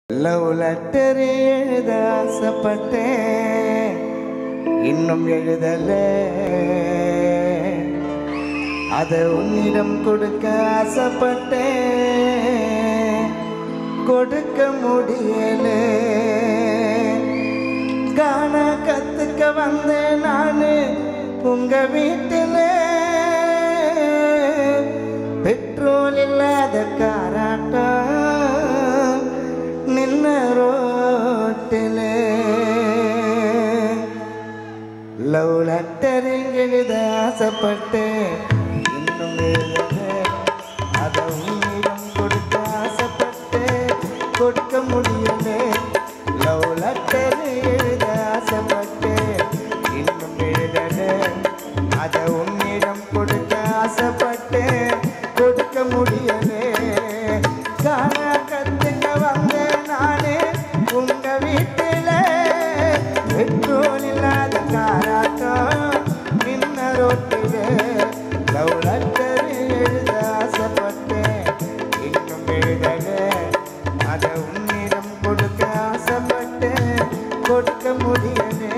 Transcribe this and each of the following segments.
love letter எழுத ஆசைப்பட்டேன் இன்னும் எழுதல அதை உன்னிடம் கொடுக்க ஆசைப்பட்டேன் கொடுக்க முடியல காண கத்துக்க வந்தேன் நானு உங்க வீட்டில் பெட்ரோல் இல்லாத காராட்டம் நின்ன ரோட்டில் லவ் லெட்டர் எழுத ஆசைப்பட்டேன் இன்னும் எழுத அதை உன்னிடம் கொடுக்க ஆசைப்பட்டேன் கொடுக்க முடியல லவ் லெட்டர் எழுத ஆசைப்பட்டேன் இன்னும் எழுதல அதை உன்னிடம் கொடுக்க ஆசைப்பட்டேன் கொடுக்க முடியலே காண கத்துக்க வந்தேன் நானே உங்க வீட்டில பெட்ரோல் இல்லாத காராட்டம் நின்ன ரோட்டிலே லவ் லெட்டர் எழுத ஆசைப்பட்டேன் இன்னும் எழுதல அதை உன்னிடம் கொடுக்க ஆசைப்பட்டேன் கொடுக்க முடியலே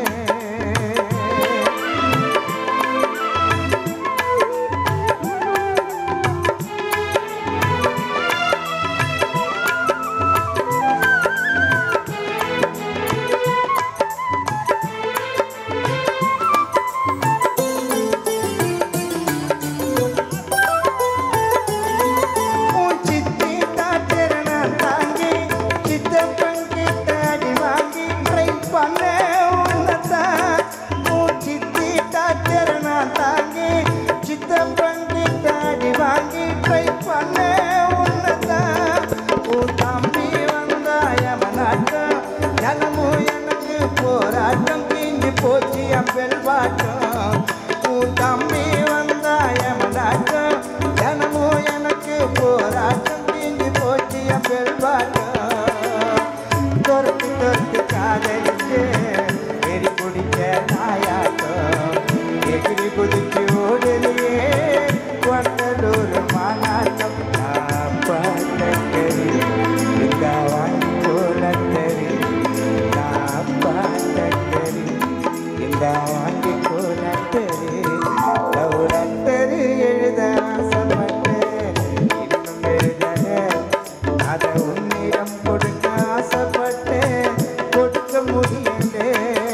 உன் சித்தி தாத்திரன தாங்கி சித்தப்பன் கிட்ட அடி வாங்கி ட்ரை பண்ண உன்னதான் உன் சித்தி தாத்திரன தாங்கி சித்தப்பன் கிட்ட அடி வாங்கி ட்ரை பண்ண உன்னதான் உன் தம்பி வந்தாயமனாட்டம் ஜனமும் எனக்கு போராட்டம் கிஞ்சி போச்சு அப்பெல் பாட்டம் உன் தம்பி வந்தாயமனாட்டம் ஜனமும் எனக்கு போராட்டம் கிஞ்சி போச்சு அப்பெல் பாட்டம் துரத்து துரத்து காதலிச்சு எரி குடிக்க நாயாட்டம் எகிரி குதிச்சு ஓடலையே கொண்டலூர் மாநாட்டம் நான் பாட்டக்கறி இந்த வாங்கி கோலத்தறி நான் பாட்டக்கறி இந்த வாங்கி கோலத்தறி லவுலத்தறி எழுத ஆசைப்பட்டேன் இன்னும் எழுதல அதை உன்னிடம் கொடுக்க ஆசைப்பட்டேன் கொடுக்க முடியலே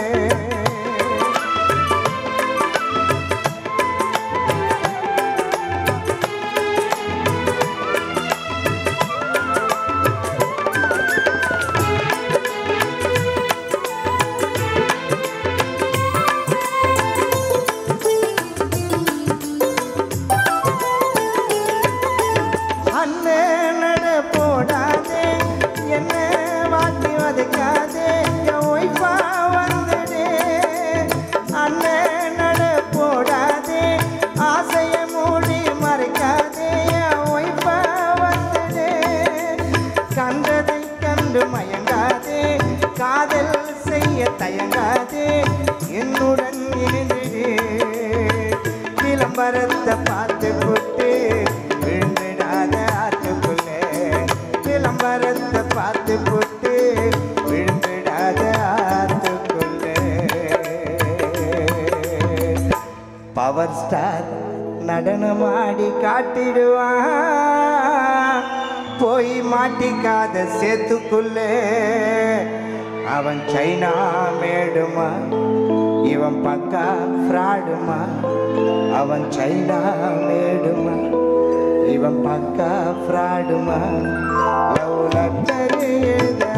அண்ணே நட போடாதே என்ன வாட்டி வதைக்காதே என் ஒய்ஃபா வந்துடே அண்ணே நட போடாதே ஆசைய மூடி மறைக்காதே என் ஒய்ஃபா வந்துடே கண்டதை கண்டு மயங்காதே காதல் செய்ய தயங்காதே என்னுடன் இருந்திடே விளம்பரத்தை பார்த்து போட்டு விழுந்துடாத ஆத்துக்குள்ளே விளம்பரத்தை பார்த்து போட்டு விழுந்துடாத ஆத்துக்குள்ளே பவர் ஸ்டார் நடனமாடி காட்டிடுவான் போய் மாட்டிக்காத சேத்துக்குள்ளே அவன் சைனா மேடுமா இவன் பக்கா ஃப்ராடுமா அவன் சைனா மேடுமா இவன் பக்கா ஃப்ராடுமா லவ் லெட்டர் எழுத